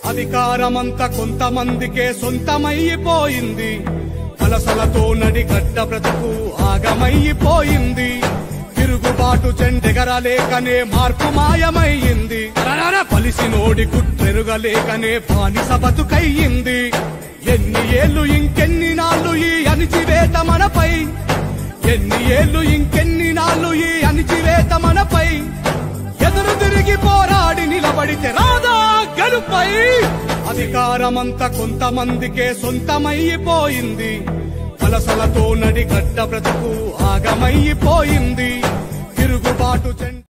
అధికారమంతా కొంతమందికే సొంతమైపోయింది వలసలతో నడిగడ్డ బ్రతుకు ఆగమైపోయింది తిరుగుబాటు చెండెగరలేకనే మార్పు మాయమయ్యింది రరర పలిసినోడి కుట్రెరుగలేకనే బానిస బతుకయ్యింది ఎన్ని ఏళ్ళు ఇంకెన్ని నాళ్ళు ఈ అణిచివేత మనపై ఎన్ని ఏళ్ళు ఇంకెన్ని నాళ్ళు ఈ అణిచివేత మనపై ఎదురు తిరిగి పోరాడి నిలబడితే రాదా గెలుపై అధికారమంతా కొంతమందికే సొంతమైపోయింది వలసలతో నడిగడ్డ బ్రతుకు ఆగమైపోయింది తిరుగుబాటు చెండ